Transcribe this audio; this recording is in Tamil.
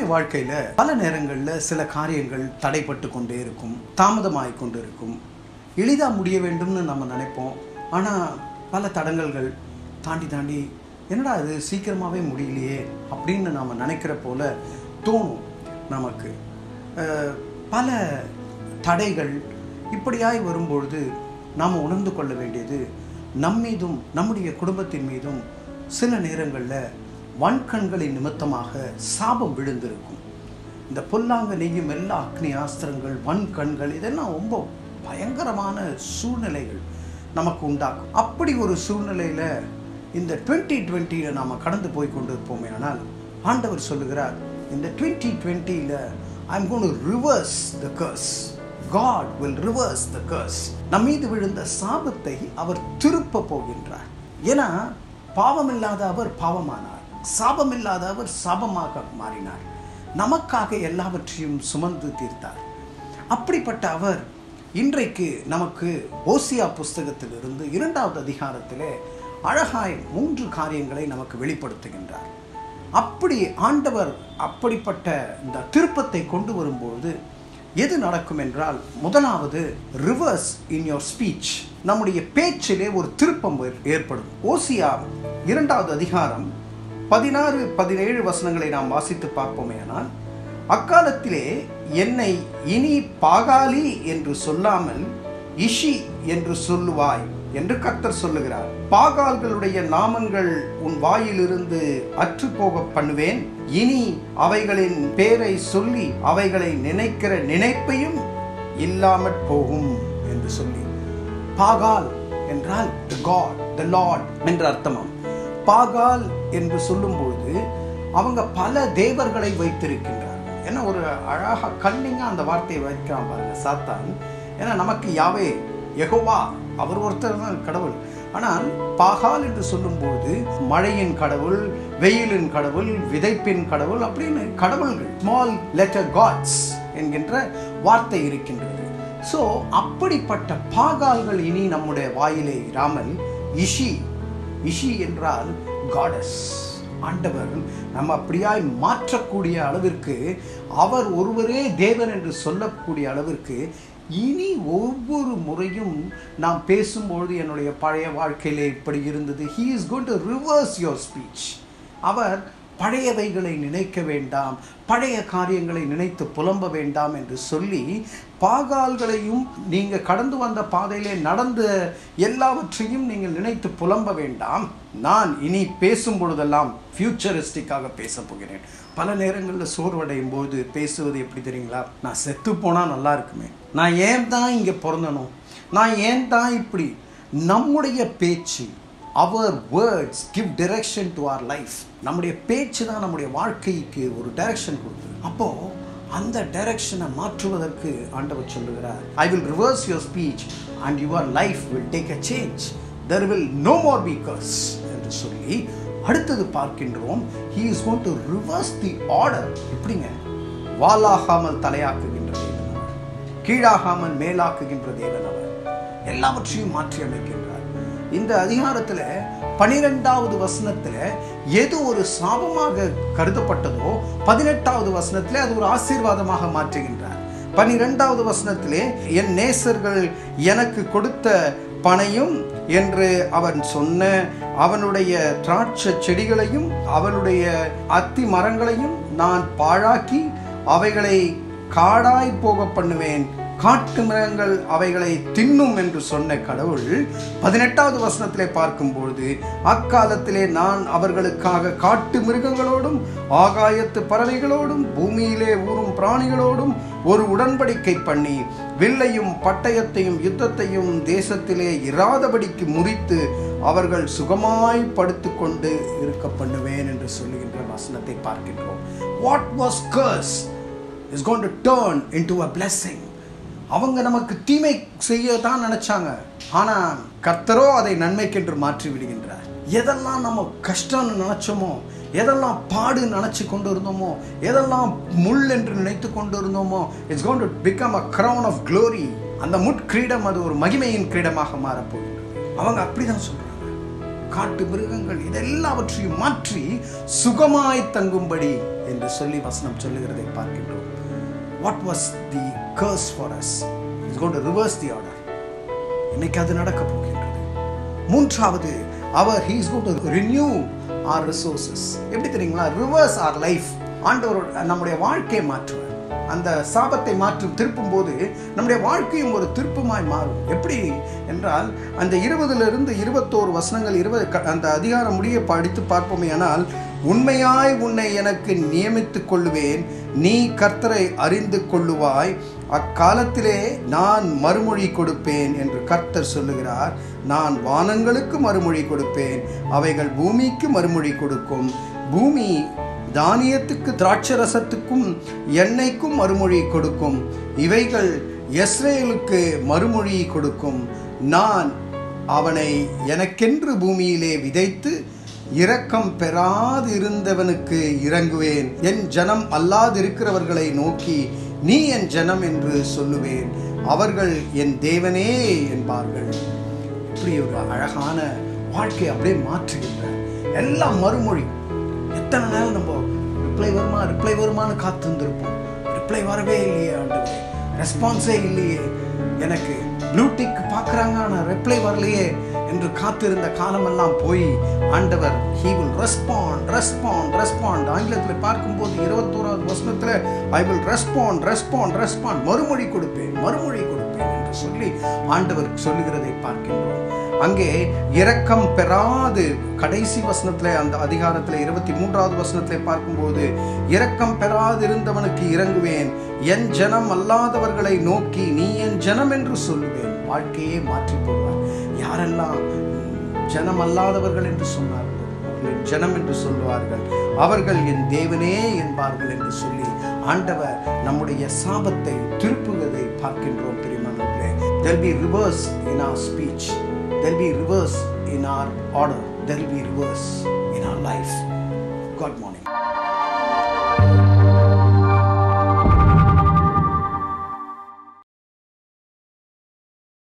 வாழ்க்கையில் பல நேரங்களில் சில காரியங்கள் தடைப்பட்டு கொண்டே இருக்கும் தாமதமாகி கொண்டு இருக்கும் எளிதாக முடிய வேண்டும்னு நம்ம நினைப்போம் ஆனால் பல தடங்கல்கள் தாண்டி தாண்டி என்னடா இது சீக்கிரமாகவே முடியலையே அப்படின்னு நாம் நினைக்கிற போல தோணும் நமக்கு அஹ், பல தடைகள் இப்படியாய் வரும்பொழுது நாம் உணர்ந்து கொள்ள வேண்டியது நம் மீதும் நம்முடைய குடும்பத்தின் மீதும் சில நேரங்களில் வன்கண்களின் நிமித்தமாக சாபம் விழுந்திருக்கும் இந்த பொல்லாங்க நெய்யும் எல்லா அக்னி ஆஸ்திரங்கள் வன்கண்கள் இதெல்லாம் ரொம்ப பயங்கரமான சூழ்நிலைகள் நமக்கு உண்டாக்கும் அப்படி ஒரு சூழ்நிலையில் இந்த டுவெண்ட்டி டுவெண்ட்டியில் நாம் கடந்து போய் கொண்டு இருப்போமே ஆனால் ஆண்டவர் சொல்லுகிறார் இந்த டுவெண்ட்டி டுவெண்ட்டியில் I'm gonna reverse the curse God will reverse the curse நம் மீது விழுந்த சாபத்தை அவர் திருப்ப போகின்றார் ஏன்னா பாவம் இல்லாத அவர் பாவமானார் சாபம் இல்லாத அவர் சாபமாக மாறினார் நமக்காக எல்லாவற்றையும் சுமந்து தீர்த்தார் அப்படிப்பட்ட அவர் இன்றைக்கு நமக்கு ஓசியா புஸ்தகத்திலிருந்து இரண்டாவது அதிகாரத்திலே அழகாய் மூன்று காரியங்களை நமக்கு வெளிப்படுத்துகின்றார் அப்படி ஆண்டவர் அப்படிப்பட்ட இந்த திருப்பத்தை கொண்டு வரும்போது எது நடக்கும் என்றால் முதலாவது ரிவர்ஸ் இன் யோர் ஸ்பீச் நம்முடைய பேச்சிலே ஒரு திருப்பம் ஏற்- ஏற்படும் ஓசியா இரண்டாவது அதிகாரம் பதினாறு பதினேழு வசனங்களை நாம் வாசித்து பார்ப்போமேயானால் அக்காலத்திலே என்னை இனி பாகாலி என்று சொல்லாமல் இஷி என்று சொல்லுவாய் என்று கர்த்தர் சொல்லுகிறார் பாகால்களுடைய நாமங்கள் உன் வாயிலிருந்து அற்றுப்போக பண்ணுவேன் இனி அவைகளின் பேரை சொல்லி அவைகளை நினைக்கிற நினைப்பையும் இல்லாமற் போகும் என்று சொல்லி பாகால் என்றால் த காட் த லார்ட் என்ற அர்த்தமாம் பாகால் என்று சொல்லும்பொழுது அவங்க பல தேவர்களை வைத்திருக்கின்றார்கள் ஏன்னா ஒரு அழகா கண்ணிங்க அந்த வார்த்தையை வைக்கிறான் பாருங்க சாத்தான் ஏன்னா நமக்கு யாவே யெகோவா அவர் ஒருத்தர் தான் கடவுள் ஆனால் பாகால் என்று சொல்லும்போது மழையின் கடவுள் வெயிலின் கடவுள் விதைப்பின் கடவுள் அப்படின்னு கடவுள்கள் ஸ்மால் லெட்டர் காட்ஸ் என்கின்ற வார்த்தை இருக்கின்றது ஸோ அப்படிப்பட்ட பாகால்கள் இனி நம்முடைய வாயிலே இராமல் இஷி இஷி என்றால் காடஸ் ஆண்டவர் நம்ம அப்படியாய் மாற்றக்கூடிய அளவிற்கு அவர் ஒருவரே தேவன் என்று சொல்லக்கூடிய அளவிற்கு இனி ஒவ்வொரு முறையும் நாம் பேசும்பொழுது என்னுடைய பழைய வாழ்க்கையிலே இப்படி இருந்தது he is going to reverse your speech அவர் பழையவைகளை நினைக்க வேண்டாம் பழைய காரியங்களை நினைத்து புலம்ப வேண்டாம் என்று சொல்லி பாகால்களையும் நீங்கள் கடந்து வந்த பாதையிலே நடந்த எல்லாவற்றையும் நீங்கள் நினைத்து புலம்ப வேண்டாம் நான் இனி பேசும் பொழுதெல்லாம் ஃபியூச்சரிஸ்டிக்காக பேச போகிறேன் பல நேரங்களில் சோர்வடையும் போது பேசுவது எப்படி தெரியுங்களா நான் செத்து போனால் நல்லா இருக்குமே நான் ஏன் தான் இங்கே பிறந்தனும் நான் ஏன் தான் இப்படி நம்முடைய பேச்சு அவர் words give direction to our life நம்முடைய பேச்சு தான் நம்முடைய வாழ்க்கைக்கு ஒரு டைரக்ஷன் கொடுக்குது அப்போ அந்த டைரக்ஷனை மாற்றுவதற்கு ஆண்டவர் சொல்லுகிறார் I will reverse your speech and your life will take a change there will no more be curse என்று சொல்லி அடுத்தது பார்க்கின்றோம் he is going to reverse the order எப்படிங்க வாலாகாமல் தலையாக்குகின்ற தேவன் அவர் கீழாகாமல் மேலாக்குகின்ற தேவன் அவர் எல்லாவற்றையும் மாற்றி அமைக்கின்றார் இந்த அதிகாரத்தில் பனிரெண்டாவது வசனத்தில் எது ஒரு சாபமாக கருதப்பட்டதோ பதினெட்டாவது வசனத்தில் அது ஒரு ஆசீர்வாதமாக மாற்றுகின்றார் பனிரெண்டாவது வசனத்திலே என் நேசர்கள் எனக்கு கொடுத்த பனையும் என்று அவன் சொன்ன அவனுடைய திராட்சை செடிகளையும் அவனுடைய அத்தி மரங்களையும் நான் பாழாக்கி அவைகளை காடாய் போக பண்ணுவேன் காட்டு மிருகங்கள் அவைகளை தின்னும் என்று சொன்ன கடவுள் பதினெட்டாவது வசனத்திலே பார்க்கும்பொழுது அக்காலத்திலே நான் அவர்களுக்காக காட்டு மிருகங்களோடும் ஆகாயத்து பறவைகளோடும் பூமியிலே ஊறும் பிராணிகளோடும் ஒரு உடன்படிக்கை பண்ணி வில்லையும் பட்டயத்தையும் யுத்தத்தையும் தேசத்திலே இராதபடிக்கு முறித்து அவர்கள் சுகமாய் படுத்துக்கொண்டு இருக்க பண்ணுவேன் என்று சொல்லுகின்ற வசனத்தை பார்க்கின்றோம் what was curse is going to turn into a blessing அவங்க நமக்கு தீமை செய்ய தான் நினைச்சாங்க ஆனா கர்த்தரோ அதை நன்மைக்கென்று மாற்றி விடுகின்றார் எதெல்லாம் நம்ம கஷ்டம்னு நினைச்சோமோ எதெல்லாம் பாடு நினைச்சு கொண்டு இருந்தோமோ எதெல்லாம் முள் என்று நினைத்து கொண்டு இருந்தோமோ it's going to become a crown of glory அந்த முட்கிரீடம் அது ஒரு மகிமையின் கிரீடமாக மாறப்போகின்றது அவங்க அப்படிதான் சொல்றாங்க காட்டு மிருகங்கள் இதெல்லாவற்றையும் மாற்றி சுகமாய் தங்கும்படி என்று சொல்லி வசனம் சொல்லுகிறதை பார்க்கின்றோம் what was the curse for us is God reverse the order இன்னைக்கு அது நடக்க போகின்றது மூன்றாவது அவர் he's God renew our resources எப்படி தெரியுங்களா ரிவர்ஸ் ஆர் லைஃப் ஆண்டவரோட நம்முடைய வாழ்க்கையை மாற்றுவார் அந்த சாபத்தை மாற்றும் திருப்பும் போது நம்முடைய வாழ்க்கையும் ஒரு திருப்பமாய் மாறும் எப்படி என்றால் அந்த இருபதிலிருந்து இருபத்தோரு வசனங்கள் இருபது க- அந்த அதிகாரம் முடிய படித்து பார்ப்போமே ஆனால் உண்மையாய் உன்னை எனக்கு நியமித்துக் கொள்ளுவேன் நீ கர்த்தரை அறிந்து கொள்ளுவாய் அக்காலத்திலே நான் மறுமொழி கொடுப்பேன் என்று கர்த்தர் சொல்லுகிறார் நான் வானங்களுக்கு மறுமொழி கொடுப்பேன் அவைகள் பூமிக்கு மறுமொழி கொடுக்கும் பூமி தானியத்துக்கு திராட்சரசத்துக்கும் எண்ணெய்க்கும் மறுமொழி கொடுக்கும் இவைகள் எஸ்ரேலுக்கு மறுமொழி கொடுக்கும் நான் அவனை எனக்கென்று பூமியிலே விதைத்து இரக்கம் பெறாதிருந்தவனுக்கு இறங்குவேன் என் ஜனம் அல்லாதிருக்கிறவர்களை நோக்கி நீ என் ஜனம் என்று சொல்லுவேன் அவர்கள் என் தேவனே என்பார்கள் இப்படி ஒரு அழகான வாழ்க்கையை அப்படியே மாற்றுகின்றார் எல்லாம் மறுமொழி எத்தனை நாள் நம்ம ரிப்ளை வருமா ரிப்ளை வருமான்னு காத்திருந்திருப்போம் ரிப்ளை வரவே இல்லையே ஆண்டவரே ரெஸ்பான்ஸே இல்லையே எனக்கு ப்ளூடிக் பார்க்குறாங்க ஆனால் ரிப்ளை வரலையே என்று காத்திருந்த காலமெல்லாம் போய் ஆண்டவர் he will respond respond respond ஆங்கிலத்தில் பார்க்கும்போது இருபத்தோராவது வசனத்தில் I will respond respond respond மறுமொழி கொடுப்பேன் மறுமொழி கொடுப்பேன் என்று சொல்லி ஆண்டவர் சொல்லுகிறதை பார்க்கின்றோம் அங்கே இரக்கம் பெறாது கடைசி வசனத்துல அந்த அதிகாரத்துல இருபத்தி மூன்றாவது வசனத்திலே பார்க்கும்போது இரக்கம் பெறாது இருந்தவனுக்கு இறங்குவேன் என் ஜனம் அல்லாதவர்களை நோக்கி நீ என் ஜனம் என்று சொல்லுவேன் வாழ்க்கையே மாற்றி போடுவார் யாரெல்லாம் ஜனம் அல்லாதவர்கள் என்று சொன்னார்கள் அவர்கள் என் ஜனம் என்று சொல்லுவார்கள் அவர்கள் என் தேவனே என்பார்கள் என்று சொல்லி ஆண்டவர் நம்முடைய சாபத்தை திருப்புவதை பார்க்கின்றோம் பிரிமானவர்களே there'll be reverse in our speech there'll be reverse in our order there'll be reverse in our life good morning